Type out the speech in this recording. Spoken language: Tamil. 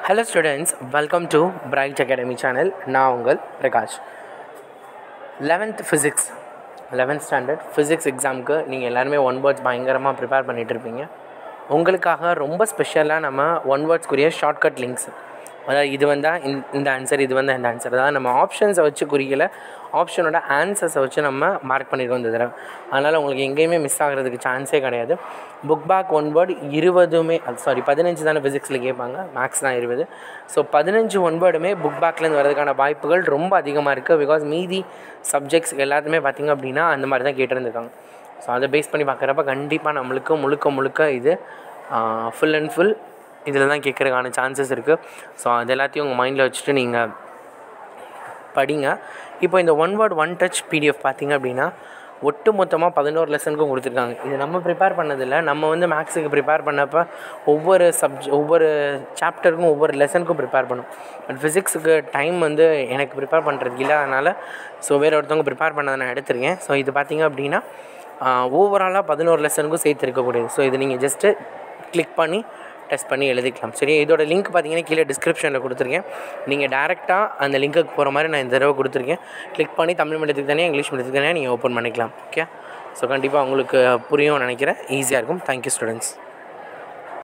hello students welcome to bright academy channel நான் உங்கள் Prakash eleventh physics eleventh standard physics எக்ஸாமுக்கு நீங்கள் எல்லாருமே ஒன் வேர்ட்ஸ் பயங்கரமாக ப்ரிப்பேர் பண்ணிகிட்டு இருப்பீங்க உங்களுக்காக ரொம்ப ஸ்பெஷலாக நம்ம ஒன் வேர்ட்ஸ்க்குரிய ஷார்ட்கட் லிங்க்ஸ் அதாவது இது வந்தால் இந்த இந்த ஆன்சர் இது வந்தால் இந்த ஆன்சர் அதாவது நம்ம ஆப்ஷன்ஸை வச்சு குறிக்கல ஆப்ஷனோட ஆன்சர்ஸை வச்சு நம்ம மார்க் பண்ணியிருக்கோம் இந்த தடவை அதனால் உங்களுக்கு எங்கேயுமே மிஸ் ஆகிறதுக்கு சான்ஸே கிடையாது புக் பேக் ஒன் வேர்டு இருபதுமே சாரி பதினஞ்சு தானே ஃபிசிக்ஸில் கேட்பாங்க மேக்ஸ் தான் இருபது ஸோ பதினஞ்சு ஒன் வேர்டுமே புக் பேக்லேருந்து வரதுக்கான வாய்ப்புகள் ரொம்ப அதிகமாக இருக்குது பிகாஸ் மீதி சப்ஜெக்ட்ஸ் எல்லாத்துமே பார்த்திங்க அப்படின்னா அந்த மாதிரி தான் கேட்டிருந்துருக்காங்க ஸோ அதை பேஸ் பண்ணி பார்க்குறப்ப கண்டிப்பாக நம்மளுக்கு முழுக்க முழுக்க இது ஃபுல் அண்ட் ஃபுல் இதில் தான் கேட்குறதுக்கான சான்சஸ் இருக்குது ஸோ அது எல்லாத்தையும் உங்கள் மைண்டில் வச்சுட்டு நீங்கள் படிங்க இப்போ இந்த one word one touch PDF பார்த்தீங்க அப்படின்னா ஒட்டு மொத்தமாக பதினோரு லெசனுக்கும் கொடுத்துருக்காங்க இது நம்ம ப்ரிப்பேர் பண்ணதில்லை நம்ம வந்து மேக்ஸுக்கு ப்ரிப்பேர் பண்ணப்போ ஒவ்வொரு சப்ஜெ ஒவ்வொரு சாப்டருக்கும் ஒவ்வொரு லெசனுக்கும் ப்ரிப்பேர் பண்ணும் பட் ஃபிசிக்ஸுக்கு டைம் வந்து எனக்கு ப்ரிப்பேர் பண்ணுறதுக்கு இல்லை அதனால் ஸோ வேறு ஒருத்தவங்க ப்ரிப்பேர் பண்ணதை நான் எடுத்திருக்கேன் ஸோ இது பார்த்தீங்க அப்படின்னா ஓவராலாக பதினோரு லெசனுக்கும் சேர்த்து இருக்கக்கூடியது ஸோ இது நீங்கள் ஜஸ்ட்டு கிளிக் பண்ணி டெஸ்ட் பண்ணி எழுதிக்கலாம் சரி இதோட லிங்க் பார்த்தீங்கன்னா கீழே டிஸ்கிரிப்ஷனில் கொடுத்துருக்கேன் நீங்கள் டேரெக்டாக அந்த லிங்க்குக்கு போகிற மாதிரி நான் இந்த தடவை கொடுத்துருக்கேன் கிளிக் பண்ணி தமிழ் மீடியத்துக்கு தானே இங்கிலீஷ் மீடியத்துக்கு தானே நீங்கள் ஓப்பன் பண்ணிக்கலாம் ஓகே ஸோ கண்டிப்பாக உங்களுக்கு புரியும் நினைக்கிறேன் ஈஸியாக இருக்கும் தேங்க்யூ ஸ்டூடெண்ட்ஸ்